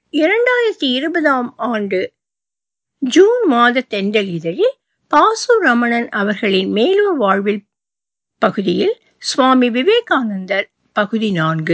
இரண்டாயிரத்தி இருபதாம் ஆண்டு ஜூன் மாத தென்றல் இதழில் பாசு ரமணன் அவர்களின் மேலூர் வாழ்வில் பகுதியில் சுவாமி விவேகானந்தர் பகுதி நான்கு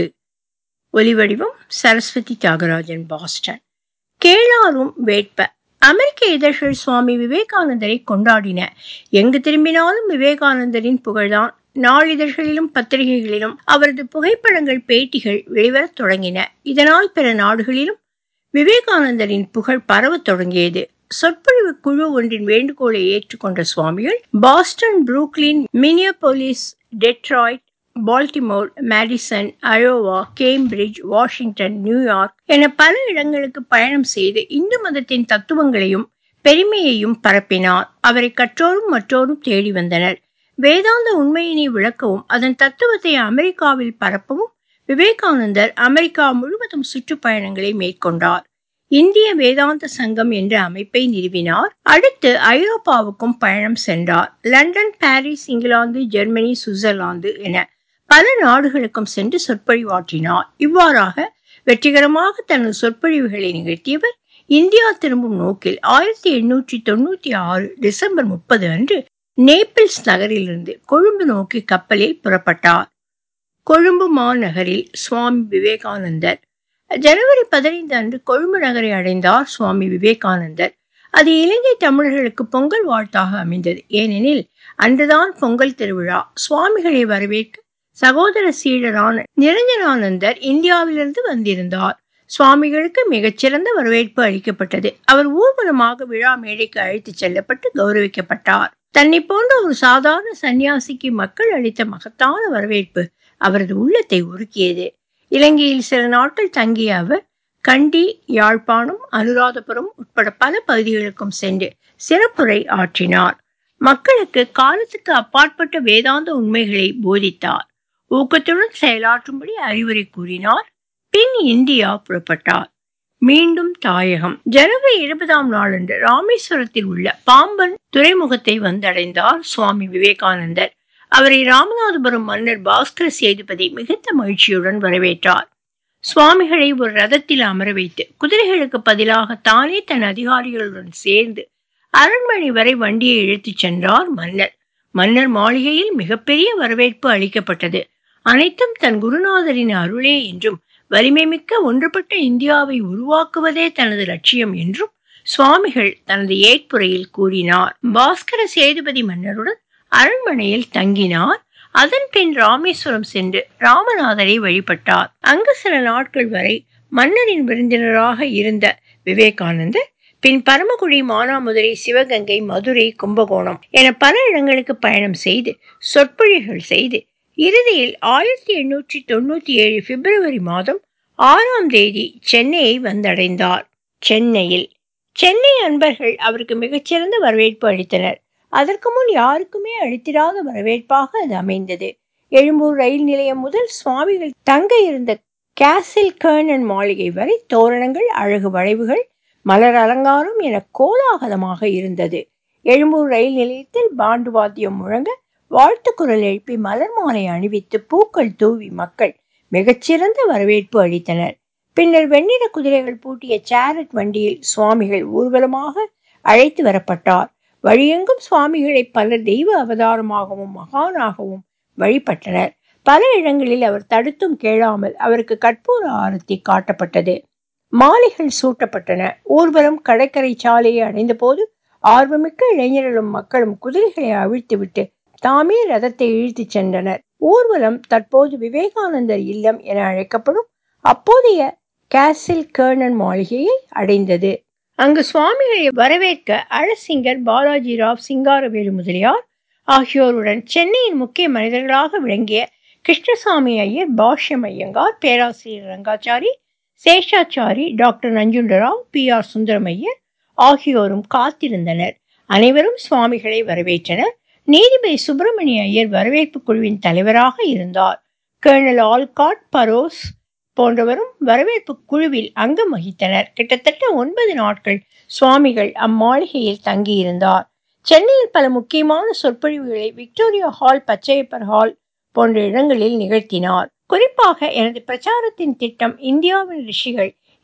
ஒலிவடிவம் சரஸ்வதி தியாகராஜன் பாஸ்டன் கேளாரும் வேட்ப அமெரிக்க இதழ்கள் சுவாமி விவேகானந்தரை கொண்டாடின எங்கு திரும்பினாலும் விவேகானந்தரின் புகழ்தான் நாளிதழ்களிலும் பத்திரிகைகளிலும் அவரது புகைப்படங்கள் பேட்டிகள் வெளிவரத் தொடங்கின இதனால் பிற நாடுகளிலும் விவேகானந்தரின் புகழ் பரவத் தொடங்கியது சொற்பொழிவு குழு ஒன்றின் வேண்டுகோளை ஏற்றுக்கொண்ட சுவாமிகள் Boston Brooklyn Minneapolis Detroit Baltimore Madison Iowa Cambridge Washington New York என பல இடங்களுக்கு பயணம் செய்து இந்து மதத்தின் தத்துவங்களையும் பெருமையையும் பரப்பினார் அவரை கற்றோரும் மற்றோரும் தேடி வந்தனர் வேதாந்த உண்மையினை விளக்கவும் அதன் தத்துவத்தை அமெரிக்காவில் பரப்பவும் விவேகானந்தர் அமெரிக்கா முழுவதும் சுற்றுப்பயணங்களை மேற்கொண்டார் இந்திய வேதாந்த சங்கம் என்ற அமைப்பை நிறுவினார் அடுத்து ஐரோப்பாவுக்கும் பயணம் சென்றார் London Paris England Germany Switzerland என பல நாடுகளுக்கும் சென்று சொற்பொழிவாற்றினார் இவ்வாறாக வெற்றிகரமாக தனது சொற்பொழிவுகளை நிகழ்த்தியவர் இந்தியா திரும்பும் நோக்கில் ஆயிரத்தி எண்ணூற்றி தொண்ணூத்தி ஆறு டிசம்பர் முப்பது அன்று நேபிள்ஸ் நகரிலிருந்து கொழும்பு நோக்கி கப்பலில் புறப்பட்டார் கொழும்பு மாநகரில் சுவாமி விவேகானந்தர் ஜனவரி பதினைந்து அன்று கொழும்பு நகரை அடைந்தார் சுவாமி விவேகானந்தர் அது இலங்கை தமிழர்களுக்கு பொங்கல் வாழ்த்தாக அமைந்தது ஏனெனில் அன்றுதான் பொங்கல் திருவிழா சுவாமிகளை வரவேற்க சகோதர சீடரான நிரஞ்சனானந்தர் இந்தியாவிலிருந்து வந்திருந்தார் சுவாமிகளுக்கு மிகச்சிறந்த வரவேற்பு அளிக்கப்பட்டது அவர் ஊர்வலமாக விழா மேடைக்கு அழைத்துச் செல்லப்பட்டு கௌரவிக்கப்பட்டார் தன்னை போன்ற ஒரு சாதாரண சன்னியாசிக்கு மக்கள் அளித்த மகத்தான வரவேற்பு அவரது உள்ளத்தை உருக்கியது இலங்கையில் சில நாட்கள் தங்கிய அவர் கண்டி யாழ்ப்பாணம் அனுராதபுரம் உட்பட பல பகுதிகளுக்கும் சென்று சிறப்புரை ஆற்றினார் மக்களுக்கு காலத்துக்கு அப்பாற்பட்ட வேதாந்த உண்மைகளை போதித்தார் ஊக்கத்துடன் செயலாற்றும்படி அறிவுரை கூறினார் பின் இந்தியா புறப்பட்டார் மீண்டும் தாயகம் ஜனவரி இருபதாம் நாளன்று ராமேஸ்வரத்தில் உள்ள பாம்பன் துறைமுகத்தை வந்தடைந்தார் சுவாமி விவேகானந்தர் அவரை ராமநாதபுரம் மன்னர் பாஸ்கர சேதுபதி மிகுந்த மகிழ்ச்சியுடன் வரவேற்றார் சுவாமிகளை ஒரு ரதத்தில் அமர வைத்து குதிரைகளுக்கு பதிலாக தானே தன் அதிகாரிகளுடன் சேர்ந்து அரண்மனை வரை வண்டியை இழுத்துச் சென்றார் மன்னர் மன்னர் மாளிகையில் மிகப்பெரிய வரவேற்பு அளிக்கப்பட்டது அனைத்தும் தன் குருநாதரின் அருளே என்றும் வலிமை மிக்க ஒன்றுபட்ட இந்தியாவை உருவாக்குவதே தனது லட்சியம் என்றும் சுவாமிகள் தனது ஏற்புரையில் கூறினார் பாஸ்கர சேதுபதி மன்னருடன் அரண்மனையில் தங்கினார் அதன் பின் ராமேஸ்வரம் சென்று ராமநாதரை வழிபட்டார் அங்கு சில நாட்கள் வரை மன்னரின் விருந்தினராக இருந்த விவேகானந்தர் பின் பரமக்குடி மானாமதுரை சிவகங்கை மதுரை கும்பகோணம் என பல இடங்களுக்கு பயணம் செய்து சொற்பொழிகள் செய்து இறுதியில் ஆயிரத்தி எண்ணூற்றி தொண்ணூத்தி ஏழு பிப்ரவரி மாதம் ஆறாம் தேதி சென்னையை வந்தடைந்தார் சென்னையில் சென்னை அன்பர்கள் அவருக்கு மிகச்சிறந்த வரவேற்பு அளித்தனர் அதற்கு முன் யாருக்குமே அளித்திராத வரவேற்பாக அது அமைந்தது எழும்பூர் ரயில் நிலையம் முதல் சுவாமிகள் தங்க இருந்த கேசில் கர்னன் மாளிகை வரை தோரணங்கள் அழகு வளைவுகள் மலர் அலங்காரம் என கோலாகலமாக இருந்தது எழும்பூர் ரயில் நிலையத்தில் பாண்டு வாத்தியம் முழங்க வாழ்த்து குரல் எழுப்பி மலர் மாலை அணிவித்து பூக்கள் தூவி மக்கள் மிகச்சிறந்த வரவேற்பு அளித்தனர் பின்னர் வெண்ணிற குதிரைகள் பூட்டிய சேரட் வண்டியில் சுவாமிகள் ஊர்வலமாக அழைத்து வரப்பட்டார் வழியெங்கும் சுவாமிகளை பலர் தெய்வ அவதாரமாகவும் மகானாகவும் வழிபட்டனர் பல இடங்களில் அவர் தடுத்தும் கேளாமல் அவருக்கு கற்பூர ஆரத்தி காட்டப்பட்டது மாலைகள் சூட்டப்பட்டன ஊர்வலம் கடற்கரை சாலையை அடைந்த போது ஆர்வமிக்க இளைஞர்களும் மக்களும் குதிரைகளை அவிழ்த்துவிட்டு தாமே ரதத்தை இழுத்துச் சென்றனர் ஊர்வலம் தற்போது விவேகானந்தர் இல்லம் என அழைக்கப்படும் அப்போதைய கேசில் கர்னன் மாளிகையை அடைந்தது அங்கு சுவாமிகளை வரவேற்க அழசிங்கர் பாலாஜி ராவ் சிங்காரவேலு முதலியார் ஆகியோருடன் சென்னையின் முக்கிய மனிதர்களாக விளங்கிய கிருஷ்ணசாமி ஐயர் பாஷ்யம் ஐயங்கார் பேராசிரியர் Rangachari Seshachari doctor Nanjundarao P R Sundaramaiyar ஆகியோரும் காத்திருந்தனர் அனைவரும் சுவாமிகளை வரவேற்றனர் நீதிபதி சுப்பிரமணிய ஐயர் வரவேற்பு குழுவின் தலைவராக இருந்தார் கர்னல் ஆல்காட் பரோஸ் போன்றவரும் வரவேற்பு குழுவில் அங்கம் வகித்தனர் கிட்டத்தட்ட ஒன்பது நாட்கள் சுவாமிகள் அம்மாளிகையில் தங்கியிருந்தார் சென்னையில் பல முக்கியமான சொற்பொழிவுகளை விக்டோரியா ஹால் பச்சையப்பர் ஹால் போன்ற இடங்களில் நிகழ்த்தினார் குறிப்பாக எனது பிரச்சாரத்தின் திட்டம் இந்தியாவின் ரிஷிகள்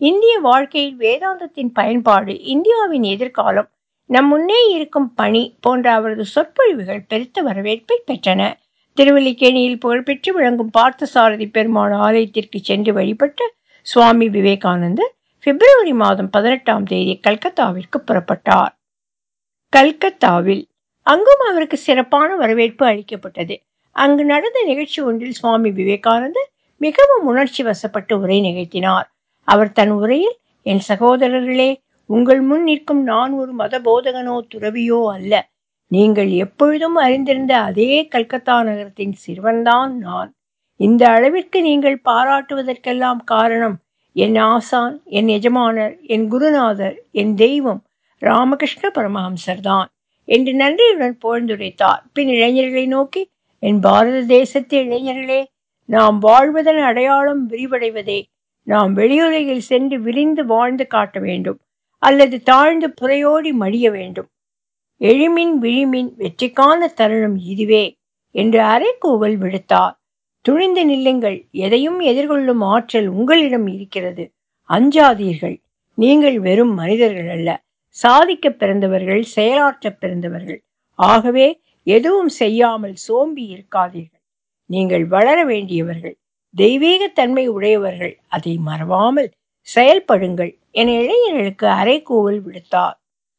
இந்திய வாழ்க்கையில் வேதாந்தத்தின் பயன்பாடு இந்தியாவின் எதிர்காலம் நம் முன்னே இருக்கும் பணி போன்ற அவரது சொற்பொழிவுகள் பெருத்த வரவேற்பை பெற்றன திருவல்லிக்கேணியில் புகழ்பெற்று விளங்கும் பார்த்தசாரதி பெருமாள் ஆலயத்திற்கு சென்று வழிபட்ட சுவாமி விவேகானந்தர் பிப்ரவரி மாதம் பதினெட்டாம் தேதி கல்கத்தாவிற்கு புறப்பட்டார் கல்கத்தாவில் அங்கும் அவருக்கு சிறப்பான வரவேற்பு அளிக்கப்பட்டது அங்கு நடந்த நிகழ்ச்சி ஒன்றில் சுவாமி விவேகானந்தர் மிகவும் உணர்ச்சி வசப்பட்டு உரை நிகழ்த்தினார் அவர் தன் உரையில் என் சகோதரர்களே உங்கள் முன் நிற்கும் நான் ஒரு மத போதகனோ துறவியோ அல்ல நீங்கள் எப்பொழுதும் அறிந்திருந்த அதே கல்கத்தா நகரத்தின் சிறுவன்தான் நான் இந்த அளவிற்கு நீங்கள் பாராட்டுவதற்கெல்லாம் காரணம் என் ஆசான் என் எஜமானர் என் குருநாதர் என் தெய்வம் ராமகிருஷ்ண பரமஹம்சர் தான் என்று நன்றியுடன் புகழ்ந்துரைத்தார் பின் இளைஞர்களை நோக்கி என் பாரத தேசத்து இளைஞர்களே நாம் வாழ்வதன் அடையாளம் விரிவடைவதே நாம் வெளியுலகில் சென்று விரிந்து வாழ்ந்து காட்ட வேண்டும் அல்லது தாழ்ந்து புறையோடி மடிய வேண்டும் எழிமின் விழிமின் வெற்றிக்கான தருணம் இதுவே என்று அரைக்கூவல் விடுத்தார் துணிந்து நில்லுங்கள் எதையும் எதிர்கொள்ளும் ஆற்றல் உங்களிடம் இருக்கிறது அஞ்சாதீர்கள் நீங்கள் வெறும் மனிதர்கள் அல்ல சாதிக்க பிறந்தவர்கள் செயலாற்ற பிறந்தவர்கள் ஆகவே எதுவும் செய்யாமல் சோம்பி இருக்காதீர்கள் நீங்கள் வளர வேண்டியவர்கள் தெய்வீக தன்மை உடையவர்கள் அதை மறவாமல் செயல்படுங்கள் என இளைஞர்களுக்கு அரைக்கூவல் விடுத்தார்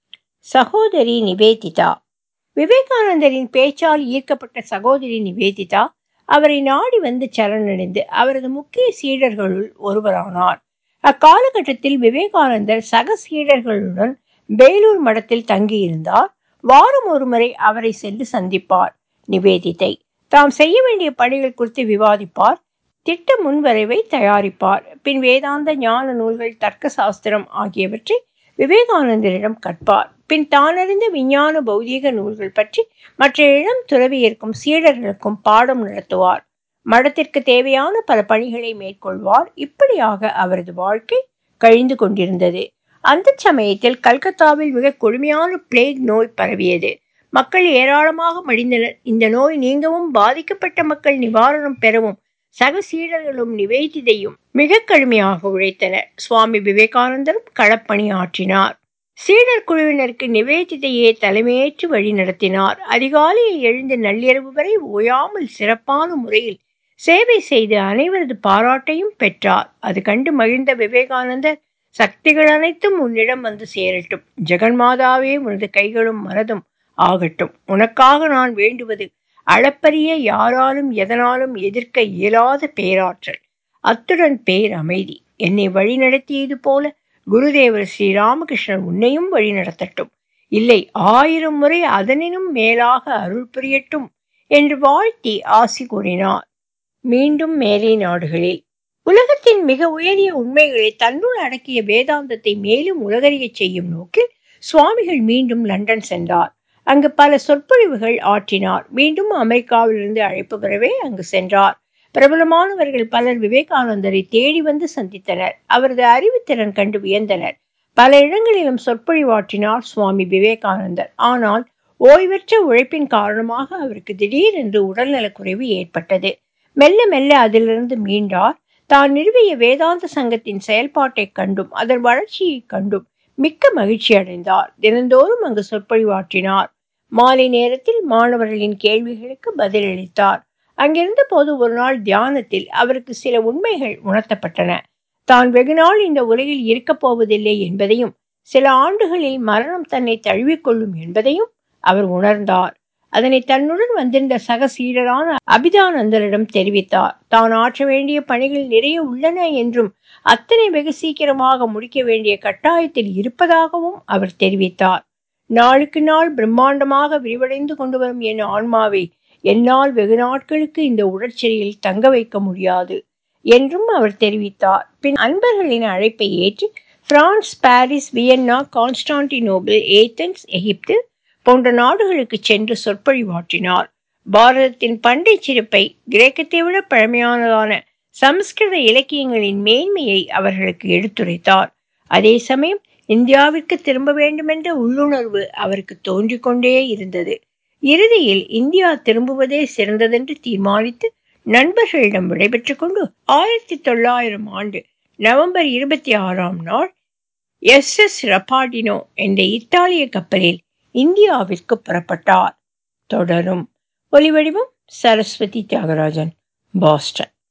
சகோதரி நிவேதிதா விவேகானந்தரின் பேச்சால் ஈர்க்கப்பட்ட சகோதரி நிவேதிதா அவரை நாடி வந்து சரணடைந்து அவரது முக்கிய சீடர்களுள் ஒருவரானார் அக்காலகட்டத்தில் விவேகானந்தர் சக சீடர்களுடன் வேலூர் மடத்தில் தங்கியிருந்தார் வாரம் ஒருமுறை அவரை சென்று சந்திப்பார் நிவேதிதை தாம் செய்ய வேண்டிய பணிகள் குறித்து விவாதிப்பார் திட்ட முன்வரைவை தயாரிப்பார் பின் வேதாந்த ஞான நூல்கள் தர்க்க சாஸ்திரம் ஆகியவற்றை விவேகானந்தரிடம் கற்பார் பின் தானறிந்த விஞ்ஞான பௌதீக நூல்கள் பற்றி மற்ற இளம் துறவியருக்கும் சீடர்களுக்கும் பாடம் நடத்துவார் மடத்திற்கு தேவையான பல பணிகளை மேற்கொள்வார் இப்படியாக அவரது வாழ்க்கை கழிந்து கொண்டிருந்தது அந்த சமயத்தில் கல்கத்தாவில் மிக கொடுமையான பிளேக் நோய் பரவியது மக்கள் ஏராளமாக மடிந்தனர் இந்த நோய் நீங்கவும் பாதிக்கப்பட்ட மக்கள் நிவாரணம் பெறவும் சக சீடர்களும் நிவேதிதையும் மிக கடுமையாக உழைத்தனர் சுவாமி விவேகானந்தரும் களப்பணி ஆற்றினார் சீடர் குழுவினருக்கு நிவேதிதையே தலைமையேற்று வழி நடத்தினார் அதிகாலையில் எழுந்து நள்ளிரவு வரை ஓயாமல் சிறப்பான முறையில் சேவை செய்து அனைவரது பாராட்டையும் பெற்றார் அது கண்டு மகிழ்ந்த விவேகானந்தர் சக்திகள் அனைத்தும் உன்னிடம் வந்து சேரட்டும் ஜெகன்மாதாவே உனது கைகளும் மனதும் ஆகட்டும் உனக்காக நான் வேண்டுவது அளப்பரிய யாராலும் எதனாலும் எதிர்க்க இயலாத பேராற்றல் அத்துடன் பேர் அமைதி என்னை வழிநடத்தியது போல குருதேவர் ஸ்ரீராமகிருஷ்ணன் உன்னையும் வழிநடத்தட்டும் இல்லை ஆயிரம் முறை அதனினும் மேலாக அருள் புரியட்டும் என்று வாழ்த்தி ஆசி கூறினார் மீண்டும் மேலை நாடுகளில் உலகத்தின் மிக உயரிய உண்மைகளை தன்னுள் அடக்கிய வேதாந்தத்தை மேலும் உலகறியச் செய்யும் நோக்கில் சுவாமிகள் மீண்டும் லண்டன் சென்றார் அங்கு பல சொற்பொழிவுகள் ஆற்றினார் மீண்டும் அமெரிக்காவிலிருந்து அழைப்பு பெறவே அங்கு சென்றார் பிரபலமானவர்கள் பலர் விவேகானந்தரை தேடி வந்து சந்தித்தனர் அவரது அறிவுத்திறன் கண்டு வியந்தனர் பல இடங்களிலும் சொற்பொழிவாற்றினார் சுவாமி விவேகானந்தர் ஆனால் ஓய்வற்ற உழைப்பின் காரணமாக அவருக்கு திடீரென்று உடல்நலக்குறைவு ஏற்பட்டது மெல்ல மெல்ல அதிலிருந்து மீண்டார் தான் நிறுவிய வேதாந்த சங்கத்தின் செயல்பாட்டை கண்டும் அதன் வளர்ச்சியை கண்டும் மிக்க மகிழ்ச்சி அடைந்தார் தினந்தோறும் அங்கு சொற்பொழிவாற்றினார் மாலை நேரத்தில் மாணவர்களின் கேள்விகளுக்கு பதிலளித்தார் அங்கிருந்த போது ஒரு நாள் தியானத்தில் அவருக்கு சில உண்மைகள் உணர்த்தப்பட்டன தான் வெகுநாள் இந்த உலகில் இருக்கப் போவதில்லை என்பதையும் சில ஆண்டுகளில் மரணம் தன்னை தழுவிக்கொள்ளும் என்பதையும் அவர் உணர்ந்தார் அதனை தன்னுடன் வந்திருந்த சக சீடரான அபிதானந்தரிடம் தெரிவித்தார் தான் ஆற்ற வேண்டிய பணிகள் நிறைய உள்ளன என்றும் அத்தனை வெகு சீக்கிரமாக முடிக்க வேண்டிய கட்டாயத்தில் இருப்பதாகவும் அவர் தெரிவித்தார் நாளுக்கு நாள் பிரம்மாண்டமாக விரிவடைந்து கொண்டு வரும் என் ஆன்மாவை என்னால் வெகு நாட்களுக்கு இந்த உடற்சிறையில் தங்க வைக்க முடியாது என்றும் அவர் தெரிவித்தார் பின் அன்பர்களின் அழைப்பை ஏற்று France Paris Vienna Constantinople Athens Egypt போன்ற நாடுகளுக்கு சென்று சொற்பொழிவாற்றினார் பாரதத்தின் பண்டை சிறப்பை கிரேக்கத்தை விட பழமையானதான சமஸ்கிருத இலக்கியங்களின் மேன்மையை அவர்களுக்கு எடுத்துரைத்தார் அதே சமயம் இந்தியாவிற்கு திரும்ப வேண்டுமென்ற உள்ளுணர்வு அவருக்கு தோன்றிக் கொண்டே இருந்தது இறுதியில் இந்தியா திரும்புவதே சிறந்ததென்று தீர்மானித்து நண்பர்களிடம் விடைபெற்று கொண்டு ஆயிரத்தி தொள்ளாயிரம் ஆண்டு நவம்பர் இருபத்தி ஆறாம் நாள் எஸ் எஸ் ரபாடினோ என்ற இத்தாலிய கப்பலில் இந்தியாவிற்கு புறப்பட்டார் தொடரும் ஒலிவடிவம் சரஸ்வதி தியாகராஜன் பாஸ்டன்